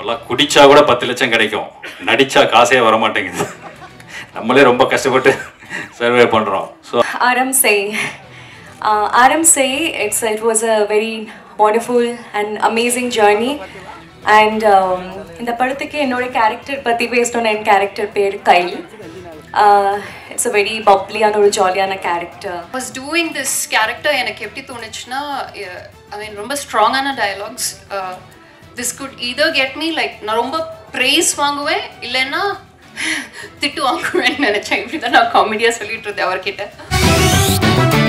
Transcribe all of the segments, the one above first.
இப்போல்லாம் குடிச்சா கூட பத்து லட்சம் கிடைக்கும் நடிச்சா காசே வர மாட்டேங்குது நம்மளே ரொம்ப கஷ்டப்பட்டு சர்வே பண்ணுறோம் so Aram Say. Uh, Aram Say, it's, it was a very wonderful and amazing journey. And um, இந்த படத்துக்கு என்னோட கேரக்டர் பற்றி பேசணும்னு என் கேரக்டர் பேர் கைல் இட்ஸ் அ வெரி பப்ளியான ஒரு ஜாலியான character was doing this character எனக்கு எப்படி தோணுச்சுன்னா ஐ மீன் ரொம்ப ஸ்ட்ராங்கான dialogues this good either get me like நான் ரொம்ப ப்ரைஸ் வாங்குவேன் இல்லைன்னா திட்டு வாங்குவேன்னு நினச்சேன் இப்படி தான் நான் காமெடியாக சொல்லிட்டு இருந்தேன் அவர்கிட்ட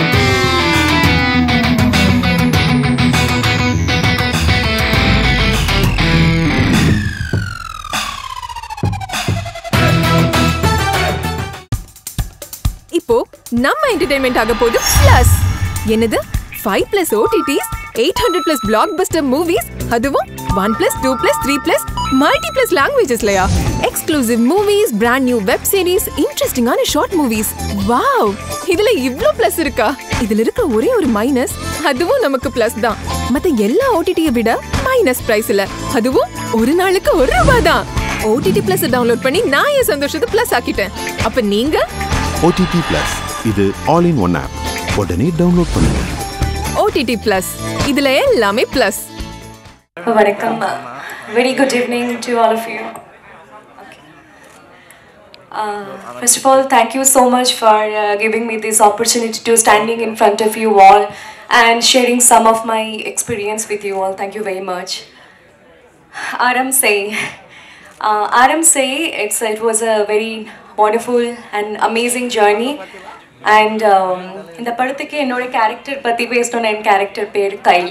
இப்போ நம்ம என்டர்டைன்மெண்ட் ஆக போகுது பிளஸ் என்னது five plus OTTs eight hundred plus blockbuster movies அதுவும் one plus two plus three plus multi plus லாங்குவேஜஸ்லயா exclusive movies brand new web series இன்ட்ரெஸ்டிங்கான ஷார்ட் மூவிஸ் வாவ் இதுல இவ்ளோ பிளஸ் இருக்கா இதுல இருக்க ஒரே ஒரு மைனஸ் அதுவும் நமக்கு பிளஸ் தான் மத்த எல்லா ஓடிடியை விட மைனஸ் பிரைஸ்ல அதுவும் ஒரு நாளுக்கு ஒரு ரூபாய் தான் ஓடிடி பிளஸ் டவுன்லோட் பண்ணி நான் என் சந்தோஷத்தை பிளஸ் ஆக்கிட்டேன் அப்ப நீங்க ஓடிடி பிளஸ் இது ஆல் இன் ஒன் ஆப் உடனே டவுன்லோட் பண்ணுங்க ஓடிடி பிளஸ் இதுல எல்லாமே பிளஸ் வணக்கம் very good evening to all of you first of all, thank you so much for uh, giving me this opportunity to standing in front of you all and sharing some of my experience with you all. Thank you very much. Aram Say. Uh, Aram Say, it's, it was a very wonderful and amazing journey. And இந்த படத்துக்கு என்னோட character பற்றி பேசணும்னு என் character பேர் Kyle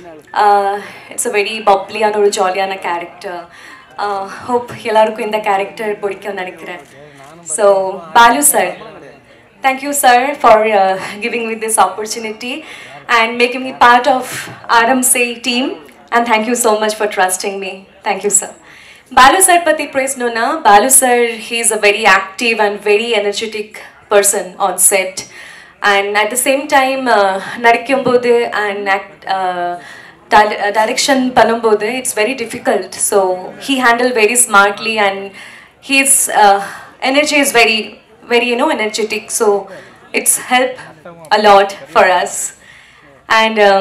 it's a very பப்ளியான ஒரு ஜாலியான கேரக்டர் ஹோப் எல்லாருக்கும் இந்த கேரக்டர் பிடிக்கும்னு நினைக்கிறேன் so Balu sir Thank you, sir, for uh, giving me this opportunity and making me part of Aram Say team. And thank you so much for trusting me. Thank you, sir. Balu sir pati praise nona. Balu sir, he is a very active and very energetic person on set. And at the same time, uh, நடிக்கும்போது and act, uh, di- uh, direction பண்ணும்போது it's very difficult. So he handled very smartly and his uh, energy is very very you know energetic so it's help a lot for us and um,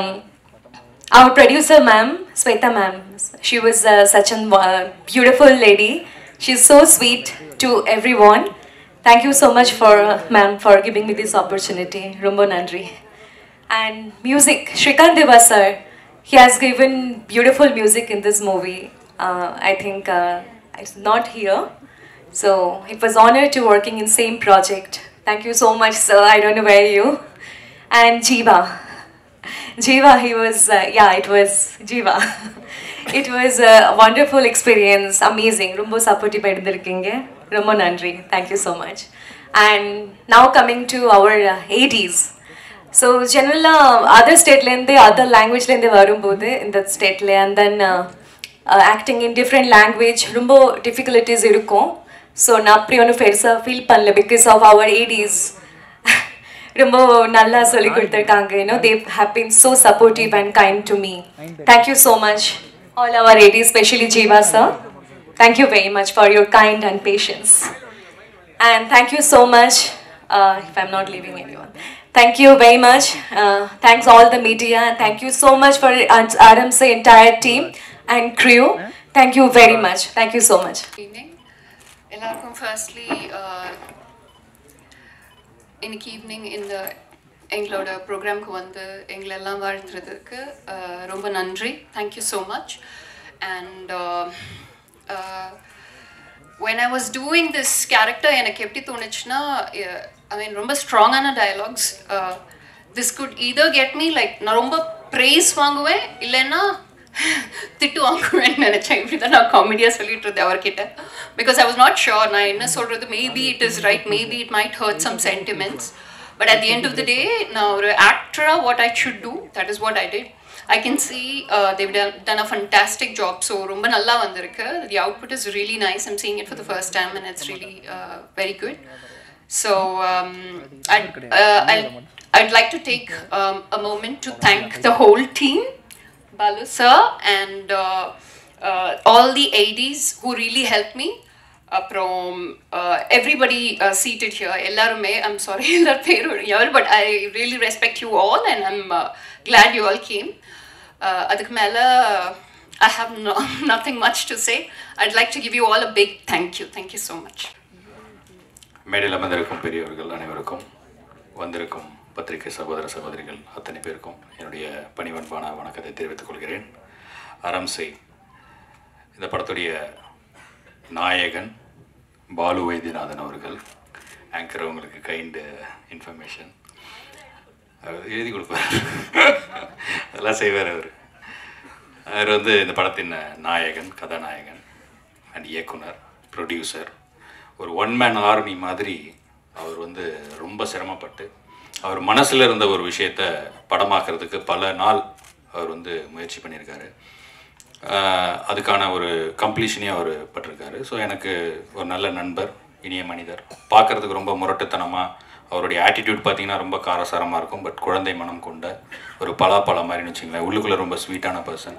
our producer ma'am Sweta ma'am she was uh, such a uh, beautiful lady she's so sweet to everyone thank you so much for uh, ma'am for giving me this opportunity rumbo nandri and music Shrikant Deva sir he has given beautiful music in this movie uh, I think uh, it's not here so it was honor to working in same project. Thank you so much, sir. I don't know where you. And Jiva. Jiva, he was, uh, yeah, it was Jiva. it was a wonderful experience, amazing. ரொம்ப supportive இருந்திருக்கீங்க ரொம்ப நன்றி thank you so much and now coming to our uh, 80s so ஜென்ரலாக other ஸ்டேட்லேருந்து other லாங்குவேஜ்லேருந்து வரும்போது இந்த ஸ்டேட்டில் and then acting in different language ரொம்ப டிஃபிகல்ட்டிஸ் இருக்கும் ஸோ நான் அப்படி ஒன்றும் பெருசாக ஃபீல் பண்ணல பிகாஸ் ஆஃப் அவர் ஏடிஸ் ரொம்ப நல்லா சொல்லி கொடுத்துருக்காங்க you know they have been so supportive and kind to me thank you so much all our ladies especially jiva sir thank you very much for your kind and patience and thank you so much uh, if i'm not leaving anyone thank you very much uh, thanks all the media and thank you so much for adam's entire team and crew thank you very much thank you so much evening எல்லாருக்கும் firstly இன்னைக்கு evening இந்த எங்களோட ப்ரோக்ராம்க்கு வந்து எங்களெல்லாம் வாழ்த்துறதுக்கு uh, ரொம்ப நன்றி thank you so much and when I was doing this character எனக்கு எப்படி தோணுச்சுன்னா ஐ மீன் ரொம்ப ஸ்ட்ராங்கான dialogues this good either get me like நான் ரொம்ப ப்ரைஸ் வாங்குவேன் இல்லைன்னா திட்டு வாங்குவேன்னு நினச்சேன் இப்படி தான் நான் காமெடியாக சொல்லிட்டு இருந்தேன் அவர்கிட்ட because I was not sure நான் என்ன சொல்கிறது maybe it is right maybe it might hurt some sentiments but at the end of the day நான் ஒரு ஆக்டராக what I should do that is what I did I can see uh, they've done, done a fantastic job. So, ரொம்ப நல்லா வந்திருக்கு. The output is really nice. I'm seeing it for the first time and it's really uh, very good. So, um, I'd, uh, I'd, I'd like to take um, a moment to thank the whole team, Balu sir and uh, all the ADs who really helped me. அப்புறம் everybody seated here எல்லாருமே I'm sorry எல்லார் பேரும் யார் but I really respect you all and I'm glad you all came அதுக்கு மேலே I have nothing much to say I'd like to give you all a big thank you thank you so much மேடையில் அமர்ந்திருக்கும் பெரியவர்கள் அனைவருக்கும் வந்திருக்கும் பத்திரிகை சகோதர சகோதரிகள் அத்தனை பேருக்கும் என்னுடைய பணிவன்பான வணக்கத்தை தெரிவித்துக் கொள்கிறேன் அறம் செய் இந்த படத்துடைய நாயகன் பாலு வைத்தியநாதன் அவர்கள் ஆங்கர் அவங்களுக்கு கைண்டு இன்ஃபர்மேஷன் எழுதி கொடுப்பார் அதெல்லாம் செய்வார் அவர் அவர் வந்து இந்த படத்தின் நாயகன் கதாநாயகன் அண்ட் இயக்குனர் ப்ரொடியூசர் ஒரு ஒன் மேன் ஆர்மி மாதிரி அவர் வந்து ரொம்ப சிரமப்பட்டு அவர் மனசில் இருந்த ஒரு விஷயத்த படமாக்குறதுக்கு பல நாள் அவர் வந்து முயற்சி பண்ணியிருக்காரு ஆஹ் அதுக்கான ஒரு கம்ப்ளீஷனே அவர் பட்டிருக்காரு ஸோ எனக்கு ஒரு நல்ல நண்பர் இனிய மனிதர் பார்க்குறதுக்கு ரொம்ப முரட்டுத்தனமாக அவருடைய ஆட்டிடியூட் பார்த்தீங்கன்னா ரொம்ப காரசாரமாக இருக்கும் பட் குழந்தை மனம் கொண்ட ஒரு பலாப்பழம் மாதிரின்னு வச்சுங்களேன் உள்ளுக்குள்ளே ரொம்ப ஸ்வீட்டான பர்சன்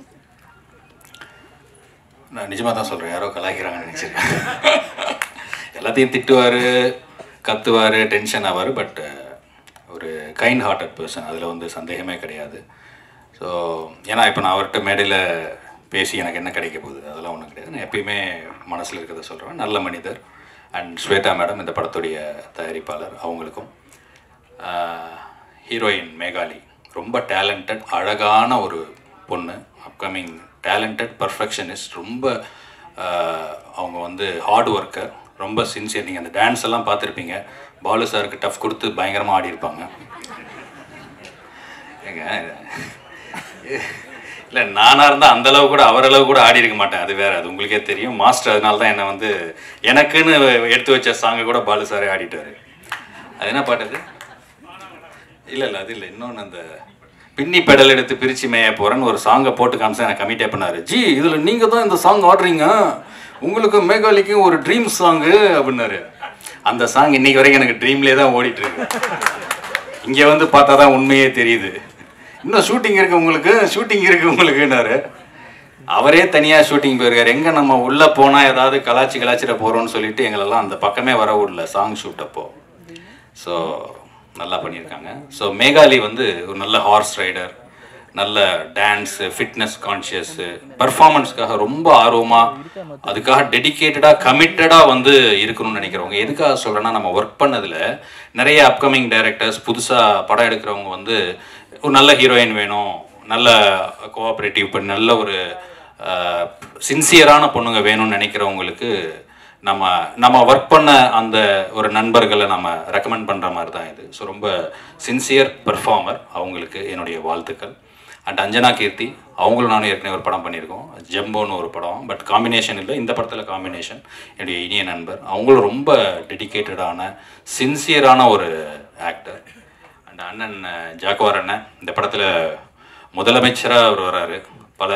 நான் நிஜமாக தான் சொல்கிறேன் யாரோ கலாய்க்கிறாங்கன்னு நினச்சிருக்கேன் எல்லாத்தையும் திட்டுவார் கத்துவார் டென்ஷன் ஆவார் பட் ஒரு கைண்ட் ஹார்ட்டட் பர்சன் அதில் வந்து சந்தேகமே கிடையாது ஸோ ஏன்னா இப்போ நான் அவர்கிட்ட மேடையில் பேசி எனக்கு என்ன கிடைக்க போகுது அதெல்லாம் ஒன்றும் கிடையாது நான் எப்பயுமே மனசில் இருக்கிறத சொல்கிறேன் நல்ல மனிதர் அண்ட் ஸ்வேதா மேடம் இந்த படத்துடைய தயாரிப்பாளர் அவங்களுக்கும் ஹீரோயின் மேகாலி ரொம்ப டேலண்டட் அழகான ஒரு பொண்ணு அப்கமிங் டேலண்டட் பர்ஃபெக்ஷனிஸ்ட் ரொம்ப ஆஹ், அவங்க வந்து ஹார்ட் ஒர்க்கர் ரொம்ப சின்சியர் நீங்கள் அந்த டான்ஸ் எல்லாம் பார்த்துருப்பீங்க பாலு சாருக்கு டஃப் கொடுத்து பயங்கரமாக ஆடி இருப்பாங்க ஏங்க இல்லை நானாக இருந்தால் அந்த அளவு கூட அவர் அளவு கூட ஆடி இருக்க மாட்டேன் அது வேற அது உங்களுக்கே தெரியும் மாஸ்டர் அதனால தான் என்னை வந்து எனக்குன்னு எடுத்து வச்ச சாங்கை கூட பாலு சாரே ஆடிட்டாரு அது என்ன பாட்டு அது இல்லை இல்லை அது இல்லை இன்னொன்று அந்த பின்னி பெடல் எடுத்து பிரிச்சு மேய போகிறேன்னு ஒரு சாங்கை போட்டு காமிச்சா எனக்கு கமிட்டே பண்ணாரு ஜி இதில் நீங்கள் தான் இந்த சாங் ஆடுறீங்க உங்களுக்கும் மேகாலிக்கும் ஒரு ட்ரீம் சாங்கு அப்படின்னாரு அந்த சாங் இன்னைக்கு வரைக்கும் எனக்கு ட்ரீம்லேயே தான் ஓடிட்டு இருக்கு இங்கே வந்து பார்த்தா தான் உண்மையே தெரியுது இன்னும் ஷூட்டிங் இருக்கு உங்களுக்கு ஷூட்டிங் இருக்கு உங்களுக்குன்னாரு அவரே தனியாக ஷூட்டிங் போயிருக்காரு எங்கே நம்ம உள்ளே போனால் ஏதாவது கலாச்சி கலாச்சிட போகிறோம்னு சொல்லிட்டு எங்களெல்லாம் அந்த பக்கமே வர விடல சாங் ஷூட் அப்போ ஸோ நல்லா பண்ணியிருக்காங்க ஸோ மேகாலி வந்து ஒரு நல்ல ஹார்ஸ் ரைடர் நல்ல டான்ஸு ஃபிட்னஸ் கான்ஷியஸு பர்ஃபார்மன்ஸ்க்காக ரொம்ப ஆர்வமாக அதுக்காக டெடிக்கேட்டடாக கமிட்டடாக வந்து இருக்கணும்னு நினைக்கிறவங்க எதுக்காக சொல்கிறேன்னா நம்ம ஒர்க் பண்ணதில் நிறைய அப்கமிங் டைரக்டர்ஸ் புதுசாக படம் எடுக்கிறவங்க வந்து ஒரு நல்ல ஹீரோயின் வேணும் நல்ல கோஆப்ரேட்டிவ் பண்ணி நல்ல ஒரு சின்சியரான பொண்ணுங்க வேணும்னு நினைக்கிறவங்களுக்கு நம்ம நம்ம ஒர்க் பண்ண அந்த ஒரு நண்பர்களை நம்ம ரெக்கமெண்ட் பண்ணுற மாதிரி தான் இது ஸோ ரொம்ப சின்சியர் பெர்ஃபார்மர் அவங்களுக்கு என்னுடைய வாழ்த்துக்கள் அண்ட் அஞ்சனா கீர்த்தி அவங்களும் நானும் ஏற்கனவே ஒரு படம் பண்ணியிருக்கோம் ஜெம்போன்னு ஒரு படம் பட் காம்பினேஷன் இல்லை இந்த படத்தில் காம்பினேஷன் என்னுடைய இனிய நண்பர் அவங்களும் ரொம்ப டெடிக்கேட்டடான சின்சியரான ஒரு ஆக்டர் அண்ட் அண்ணன் அஹ், ஜாக்குவார் அண்ணன் இந்த படத்தில் முதலமைச்சராக அவர் வராரு பல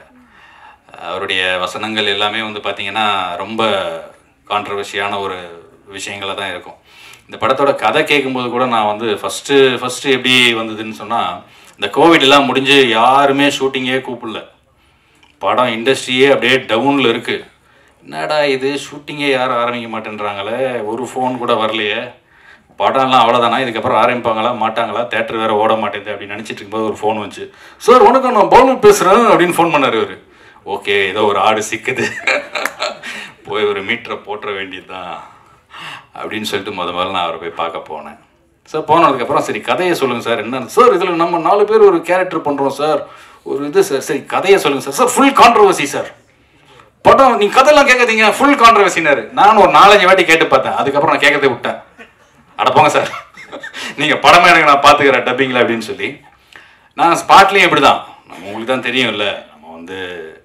அவருடைய வசனங்கள் எல்லாமே வந்து பார்த்தீங்கன்னா ரொம்ப கான்ட்ரவர்சியான ஒரு விஷயங்களா தான் இருக்கும் இந்த படத்தோட கதை கேட்கும்போது கூட நான் வந்து ஃபஸ்ட்டு ஃபஸ்ட்டு எப்படி வந்ததுன்னு சொன்னால் இந்த கோவிட் எல்லாம் முடிஞ்சு யாருமே ஷூட்டிங்கே கூப்பிடல படம் இண்டஸ்ட்ரியே அப்படியே டவுனில் இருக்குது என்னடா இது ஷூட்டிங்கே யாரும் ஆரம்பிக்க மாட்டேன்றாங்களே ஒரு ஃபோன் கூட வரலையே படம்லாம் அவ்வளோதானா இதுக்கப்புறம் ஆரம்பிப்பாங்களா மாட்டாங்களா தேட்டர் வேறு ஓட மாட்டேங்குது அப்படின்னு நினச்சிட்டு இருக்கும்போது ஒரு ஃபோன் வந்துச்சு சார் வணக்கம் நான் பாலு பேசுகிறேன் அப்படின்னு ஃபோன் பண்ணார் இவர் ஓகே ஏதோ ஒரு ஆடு சிக்குது போய் ஒரு மீட்டரை போட்டுற வேண்டியது தான் அப்படின்னு சொல்லிட்டு முத முதல்ல நான் அவரை போய் பார்க்க போனேன் சார் போனதுக்கப்புறம் சரி கதையை சொல்லுங்கள் சார் என்ன சார் இதில் நம்ம நாலு பேர் ஒரு கேரக்டர் பண்ணுறோம் சார் ஒரு இது சார் சரி கதையை சொல்லுங்கள் sir sir full controversy sir படம் நீ கதையெல்லாம் கேட்காதீங்க ஃபுல் கான்ட்ரவர்சினாரு நானும் ஒரு நாலஞ்சு வாட்டி கேட்டு பார்த்தேன் அதுக்கப்புறம் நான் கேட்கறதை விட்டேன் அட போங்க சார் நீங்கள் படமே எனக்கு நான் பார்த்துக்கிறேன் டப்பிங்கில் அப்படின்னு சொல்லி நான் ஸ்பாட்லேயும் இப்படி தான் நம்ம உங்களுக்கு தான் தெரியும்ல நம்ம வந்து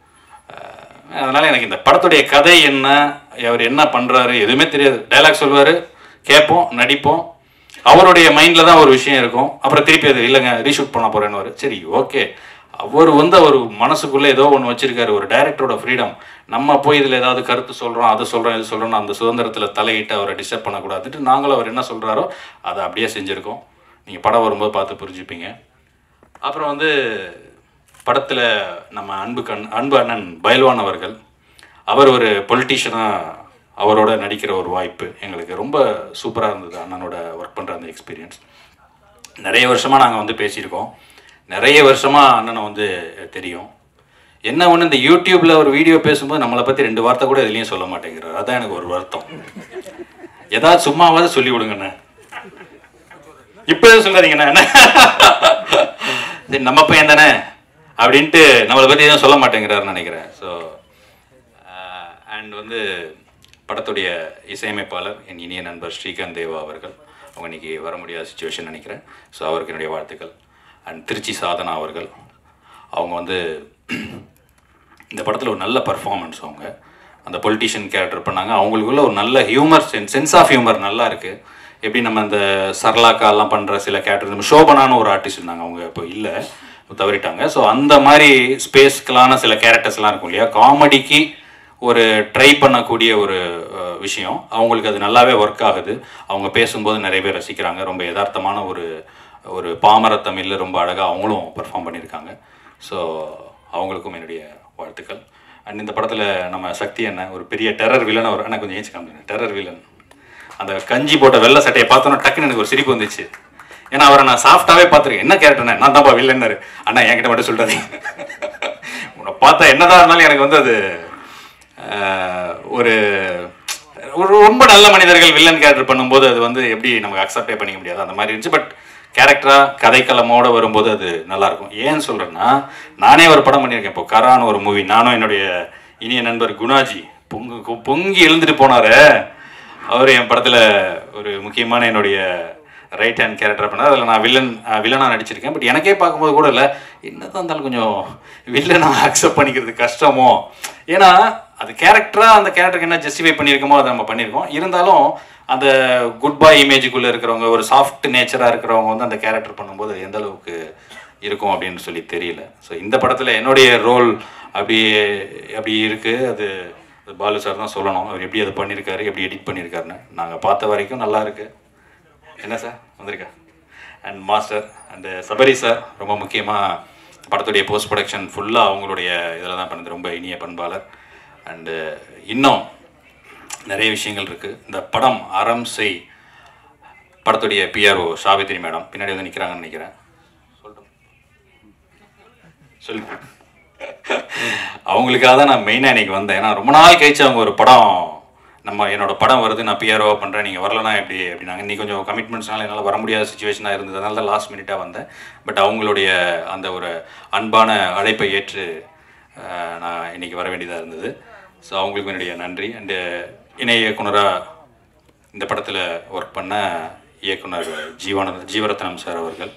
அஹ், அதனால எனக்கு இந்த படத்துடைய கதை என்ன அவர் என்ன பண்ணுறாரு எதுவுமே தெரியாது டைலாக் சொல்லுவார் கேட்போம் நடிப்போம் அவருடைய மைண்டில் தான் ஒரு விஷயம் இருக்கும் அப்புறம் திருப்பி அது இல்லைங்க ரீஷூட் பண்ண போகிறேன்னு சரி ஓகே அவர் வந்து அவர் மனசுக்குள்ளே ஏதோ ஒன்று வச்சிருக்காரு ஒரு டைரக்டரோட ஃப்ரீடம் நம்ம போய் இதில் ஏதாவது கருத்து சொல்கிறோம் அது சொல்கிறோம் இது சொல்கிறோம் அந்த சுதந்திரத்தில் தலையிட்டு அவரை டிஸ்டர்ப் பண்ணக்கூடாதுட்டு நாங்களும் அவர் என்ன சொல்கிறாரோ அதை அப்படியே செஞ்சுருக்கோம் நீங்கள் படம் வரும்போது பார்த்து புரிஞ்சுப்பீங்க அப்புறம் வந்து படத்தில் நம்ம அன்பு கண் அன்பு அண்ணன் பயில்வான் அவர்கள் அவர் ஒரு பொலிட்டீஷியனாக அவரோட நடிக்கிற ஒரு வாய்ப்பு எங்களுக்கு ரொம்ப சூப்பராக இருந்தது அண்ணனோட ஒர்க் பண்ணுற அந்த எக்ஸ்பீரியன்ஸ் நிறைய வருஷமாக நாங்கள் வந்து பேசியிருக்கோம் நிறைய வருஷமாக அண்ணனை வந்து தெரியும் என்ன ஒன்று இந்த யூடியூப்பில் ஒரு வீடியோ பேசும்போது நம்மளை பற்றி ரெண்டு வார்த்தை கூட எதுலேயும் சொல்ல மாட்டேங்கிறார் அதான் எனக்கு ஒரு வருத்தம் ஏதாவது சும்மாவாவது சொல்லி விடுங்கண்ணே இப்போ சொல்லாதீங்கண்ணா என்ன சரி நம்ம பையன் தானே அப்படின்ட்டு நம்மளை பற்றி எதுவும் சொல்ல மாட்டேங்கிறாருன்னு நினைக்கிறேன் ஸோ அண்ட் வந்து படத்துடைய இசையமைப்பாளர் என் இனிய நண்பர் ஸ்ரீகாந்த் தேவா அவர்கள் அவங்க இன்னைக்கு வர முடியாத சுச்சுவேஷன் நினைக்கிறேன் ஸோ அவருக்கு என்னுடைய வாழ்த்துக்கள் அண்ட் திருச்சி சாதனா அவர்கள் அவங்க வந்து இந்த படத்தில் ஒரு நல்ல பர்ஃபார்மன்ஸ் அவங்க அந்த பொலிட்டிஷியன் கேரக்டர் பண்ணாங்க அவங்களுக்குள்ள ஒரு நல்ல humour sense sense of humour நல்லா இருக்குது எப்படி நம்ம இந்த சரளாக்காலாம் பண்ணுற சில கேரக்டர் நம்ம ஷோபனான்னு ஒரு ஆர்டிஸ்ட் இருந்தாங்க அவங்க இப்போ இல்லை தவறிட்டாங்க ஸோ அந்த மாதிரி ஸ்பேஸ்க்கலான சில கேரக்டர்ஸ்லாம் இருக்கும் இல்லையா காமெடிக்கு ஒரு ட்ரை பண்ணக்கூடிய ஒரு அஹ், விஷயம் அவங்களுக்கு அது நல்லாவே ஒர்க் ஆகுது அவங்க பேசும்போது நிறைய பேர் ரசிக்கிறாங்க ரொம்ப யதார்த்தமான ஒரு ஒரு பாமர தமிழில் ரொம்ப அழகாக அவங்களும் பெர்ஃபார்ம் பண்ணியிருக்காங்க ஸோ அவங்களுக்கும் என்னுடைய வாழ்த்துக்கள் அண்ட் இந்த படத்தில் நம்ம சக்தி என்ன ஒரு பெரிய டெரர் வில்லன் அவர் அண்ணா கொஞ்சம் ஏச்சு காமிங்க டெரர் வில்லன் அந்த கஞ்சி போட்ட வெள்ளை சட்டையை பார்த்தோன்னா டக்குன்னு எனக்கு ஒரு சிரிப்பு வந்துச்சு ஏன்னா அவரை நான் சாஃப்டாகவே பார்த்துருக்கேன் என்ன கேரக்டர்ண்ணே நான் தான்ப்பா வில்லன்னாரு அண்ணா என்கிட்ட மட்டும் சொல்லிட்டாதீங்க உன்னை பார்த்தா என்னதான் இருந்தாலும் எனக்கு வந்து அது ஆஹ், ஒரு ஒரு ரொம்ப நல்ல மனிதர்கள் வில்லன் கேரக்டர் பண்ணும்போது அது வந்து எப்படி நமக்கு அக்செப்டே பண்ணிக்க முடியாது அந்த மாதிரி இருந்துச்சு பட் கேரக்டரா கதைக்களமோட வரும்போது அது நல்லா இருக்கும் ஏன்னு சொல்றேன்னா நானே ஒரு படம் பண்ணியிருக்கேன் இப்போ கரான்னு ஒரு மூவி நானும் என்னுடைய இனிய நண்பர் குணாஜி பொங்கு பொங்கி எழுந்துட்டு போனாரு அவர் என் படத்தில் ஒரு முக்கியமான என்னுடைய ரைட் ஹேண்ட் கேரக்டர் பண்ணார் அதில் நான் வில்லன் வில்லனாக நடிச்சிருக்கேன் பட் எனக்கே பார்க்கும்போது கூட இல்லை என்னதான் இருந்தாலும் கொஞ்சம் வில்லனாக அக்செப்ட் பண்ணிக்கிறது கஷ்டமோ ஏன்னா அது கேரக்டராக அந்த கேரக்டருக்கு என்ன ஜஸ்டிஃபை பண்ணியிருக்கோமோ அதை நம்ம பண்ணியிருக்கோம் இருந்தாலும் அந்த குட் பாய் இமேஜுக்குள்ளே இருக்கிறவங்க ஒரு சாஃப்ட் நேச்சராக இருக்கிறவங்க வந்து அந்த கேரக்டர் பண்ணும்போது அது எந்த அளவுக்கு இருக்கும் அப்படின்னு சொல்லி தெரியல ஸோ இந்த படத்தில் என்னுடைய ரோல் அப்படி அப்படி இருக்குது அது அது பாலு சார் தான் சொல்லணும் அவர் எப்படி அதை பண்ணியிருக்காரு எப்படி எடிட் பண்ணியிருக்காருன்னு நாங்கள் பார்த்த வரைக்கும் நல்லா இருக்கு என்ன சார் வந்திருக்கா and master and Sabari sir ரொம்ப முக்கியமாக படத்துடைய போஸ்ட் ப்ரொடக்ஷன் ஃபுல்லாக அவங்களுடைய இதில் தான் பண்ணது ரொம்ப இனிய பண்பாளர் அண்டு இன்னும் நிறைய விஷயங்கள் இருக்குது இந்த படம் அறம் செய் படத்துடைய பிஆர்ஓ சாவித்ரி மேடம் பின்னாடி வந்து நிற்கிறாங்கன்னு நினைக்கிறேன் சொல்லட்டும் சொல்லு அவங்களுக்காக தான் நான் மெயினாக இன்னைக்கு வந்தேன் ஏன்னா ரொம்ப நாள் கழிச்சு அவங்க ஒரு படம் நம்ம என்னோட படம் வருது நான் பிஆர்ஓ பண்ணுறேன் நீங்கள் வரலனா எப்படி அப்படின்னாங்க இன்னைக்கு கொஞ்சம் கமிட்மெண்ட்ஸ்னால என்னால் வர முடியாத சுச்சுவேஷனாக இருந்தது அதனால தான் லாஸ்ட் மினிட்டாக வந்தேன் பட் அவங்களுடைய அந்த ஒரு அன்பான அழைப்பை ஏற்று அஹ், நான் இன்னைக்கு வர வேண்டியதாக இருந்தது ஸோ அவங்களுக்கு என்னுடைய நன்றி அண்டு இணை இயக்குனராக இந்த படத்தில் ஒர்க் பண்ண இயக்குனர் ஜீவான ஜீவரத்னம் சார் அவர்கள்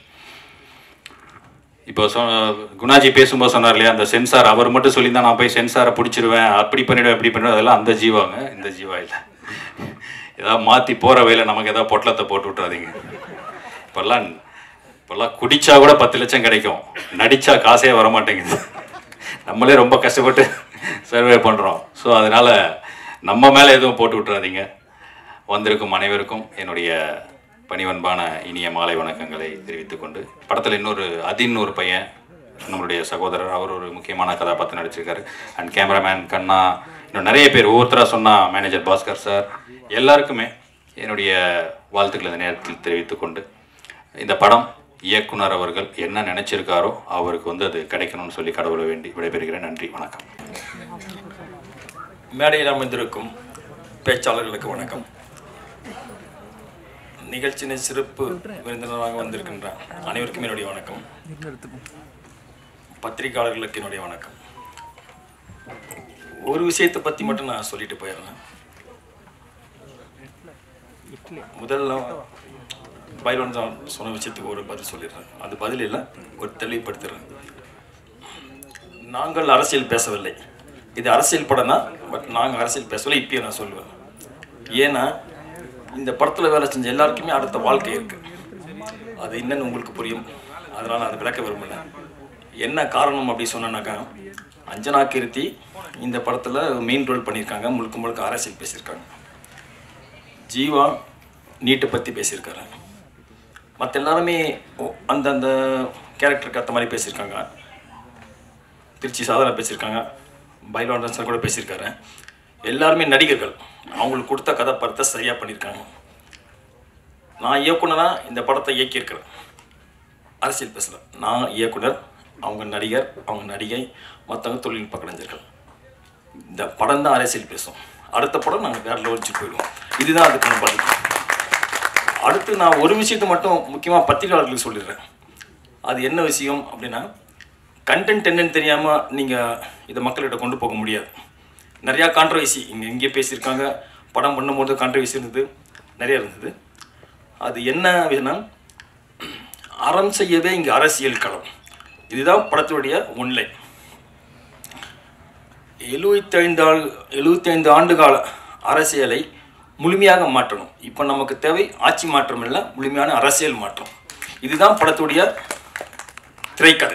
இப்போ சொ குணாஜி பேசும்போது சொன்னார் இல்லையா அந்த சென்சார் அவர் மட்டும் சொல்லி நான் போய் சென்சாரை பிடிச்சிருவேன் அப்படி பண்ணிடுவேன் இப்படி பண்ணிடுவேன் அதெல்லாம் அந்த ஜீவாங்க இந்த ஜீவா இல்லை ஏதாவது மாற்றி போகிற வேலை நமக்கு ஏதாவது பொட்டலத்தை போட்டு விட்றாதீங்க இப்போல்லாம் இப்போல்லாம் குடிச்சா கூட பத்து லட்சம் கிடைக்கும் நடிச்சா காசே வர மாட்டேங்குது நம்மளே ரொம்ப கஷ்டப்பட்டு சர்வே பண்ணுறோம் ஸோ அதனால் நம்ம மேலே எதுவும் போட்டு விட்றாதீங்க வந்திருக்கும் அனைவருக்கும் என்னுடைய பணிவன்பான இனிய மாலை வணக்கங்களை தெரிவித்துக் கொண்டு படத்தில் இன்னொரு அதின் ஒரு பையன் நம்மளுடைய சகோதரர் அவர் ஒரு முக்கியமான கதாபாத்திரம் நடிச்சிருக்காரு அண்ட் கேமராமேன் கண்ணா இன்னும் நிறைய பேர் ஒவ்வொருத்தராக சொன்னால் மேனேஜர் பாஸ்கர் சார் எல்லாருக்குமே என்னுடைய வாழ்த்துக்களை இந்த நேரத்தில் தெரிவித்துக் கொண்டு இந்த படம் இயக்குனர் அவர்கள் என்ன நினைச்சிருக்காரோ அவருக்கு வந்து அது கிடைக்கணும்னு சொல்லி கடவுளை வேண்டி விடைபெறுகிறேன் நன்றி வணக்கம் மேடையில் அமர்ந்திருக்கும் பேச்சாளர்களுக்கு வணக்கம் நிகழ்ச்சியின் சிறப்பு விருந்தினராக வந்திருக்கின்ற அனைவருக்கும் என்னுடைய வணக்கம் பத்திரிகையாளர்களுக்கு என்னுடைய வணக்கம் ஒரு விஷயத்தை பற்றி மட்டும் நான் சொல்லிட்டு போயிடுறேன் முதல்ல பைரோன் தான் சொன்ன விஷயத்துக்கு ஒரு பதில் சொல்லிடுறேன் அது பதில் இல்லை ஒரு தெளிவுபடுத்துகிறேன் நாங்கள் அரசியல் பேசவில்லை இது அரசியல் படம் தான் பட் நாங்கள் அரசியல் பேசவில்லை இப்பயும் நான் சொல்லுவேன் ஏன்னா இந்த படத்தில் வேலை செஞ்ச எல்லாருக்குமே அடுத்த வாழ்க்கை இருக்குது அது என்னன்னு உங்களுக்கு புரியும் அதனால் அது விளக்க விரும்பல என்ன காரணம் அப்படி சொன்னேன்னாக்கா அஞ்சனா கீர்த்தி இந்த படத்தில் மெயின் ரோல் பண்ணியிருக்காங்க முழுக்க முழுக்க அரசியல் பேசியிருக்காங்க ஜீவா நீட்டை பற்றி பேசியிருக்காரு மற்ற எல்லாருமே ஒ- அந்தந்த கேரக்டருக்கு ஏற்ற மாதிரி பேசியிருக்காங்க திருச்சி சாதனா பேசியிருக்காங்க பைலவாண்டன் சார் கூட பேசியிருக்காரு எல்லாருமே நடிகர்கள் அவங்களுக்கு கொடுத்த கதாபாத்திரத்தை சரியாக பண்ணியிருக்காங்க நான் இயக்குனராக இந்த படத்தை இயக்கியிருக்கிறேன் அரசியல் பேசல நான் இயக்குனர் அவங்க நடிகர் அவங்க நடிகை மற்றவங்க தொழில்நுட்ப கலைஞர்கள் இந்த படம் தான் அரசியல் பேசும் அடுத்த படம் நாங்கள் வேற லெவலிச்சு போயிடுவோம் இதுதான் அதுக்கான பதில் அடுத்து நான் ஒரு விஷயத்தை மட்டும் முக்கியமாக பத்திரிகையாளர்களுக்கு சொல்லிடுறேன் அது என்ன விஷயம் அப்படின்னா கண்டென்ட் என்னன்னு தெரியாமல் நீங்கள் இதை மக்கள்கிட்ட கொண்டு போக முடியாது நிறையா கான்ட்ரவர்சி இங்கே இங்கே பேசியிருக்காங்க படம் பண்ணும்போது கான்ட்ரவர்சி இருந்தது நிறைய இருந்தது அது என்ன விஷயம்னா அறம் செய்யவே இங்கே அரசியல் களம் இதுதான் படத்துடைய ஒன்லைன் எழுபத்தைந்து ஆண்டு எழுபத்தைந்து ஆண்டு கால அரசியலை முழுமையாக மாற்றணும் இப்போ நமக்கு தேவை ஆட்சி மாற்றம் இல்லை முழுமையான அரசியல் மாற்றம் இதுதான் படத்துடைய திரைக்கதை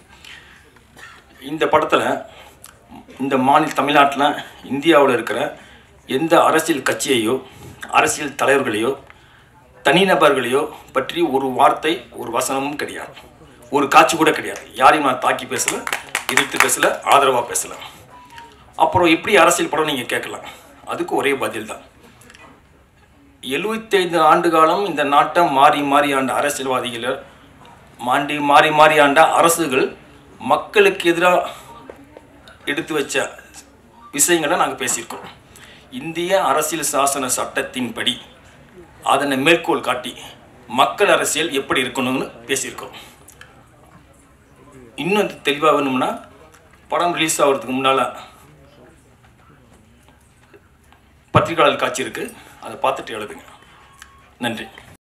இந்த படத்தில் இந்த மாநில தமிழ்நாட்டில் இந்தியாவில் இருக்கிற எந்த அரசியல் கட்சியையோ அரசியல் தலைவர்களையோ தனிநபர்களையோ பற்றி ஒரு வார்த்தை ஒரு வசனமும் கிடையாது ஒரு காட்சி கூட கிடையாது யாரையும் நான் தாக்கி பேசலை எதிர்த்து பேசலை ஆதரவாக பேசலை அப்புறம் எப்படி அரசியல் படம் நீங்கள் கேட்கலாம் அதுக்கு ஒரே பதில் தான் எழுபத்தைந்து ஆண்டு காலம் இந்த நாட்டை மாறி மாறி ஆண்ட அரசியல்வாதிகள் மாண்டி மாறி மாறி ஆண்ட அரசுகள் மக்களுக்கு எதிராக எடுத்து வச்ச விஷயங்களை நாங்கள் பேசியிருக்கோம் இந்திய அரசியல் சாசன சட்டத்தின்படி அதனை மேற்கோள் காட்டி மக்கள் அரசியல் எப்படி இருக்கணும்னு பேசியிருக்கோம் இன்னும் தெளிவாக வேணும்னா படம் ரிலீஸ் ஆகிறதுக்கு முன்னால் பத்திரிகையாளர் காட்சி இருக்குது அதை பார்த்துட்டு எழுதுங்க நன்றி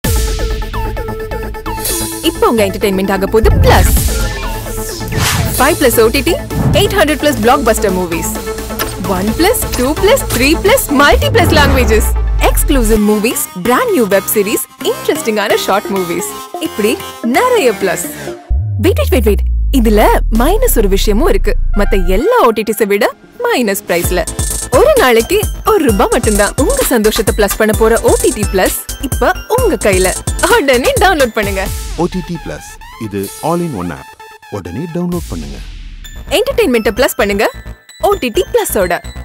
இப்போ உங்க என்டர்டைன்மெண்ட் ஆக போகுது plus five plus OTT eight hundred plus blockbuster movies one plus two plus three plus multi plus languages exclusive movies brand new web series இன்ட்ரெஸ்டிங்கான ஷார்ட் மூவிஸ் இப்படி நிறைய பிளஸ் வெயிட் வெயிட் வெயிட் இதுல minus ஒரு விஷயமும் இருக்கு மத்த எல்லா ஓடிடிஸை விட மைனஸ் பிரைஸ்ல ஒரு நாளைக்கு ஒரு ரூபாய் மட்டும்தான் உங்க சந்தோஷத்தை பிளஸ் பண்ண போற ஓடிடி பிளஸ் இப்ப உங்க கையில உடனே டவுன்லோட் பண்ணுங்க ஓடிடி பிளஸ் இது ஆல் இன் ஒன் ஆப் உடனே டவுன்லோட் பண்ணுங்க என்டர்டெயின்மெண்ட்டை பிளஸ் பண்ணுங்க ஓடிடி பிளஸோட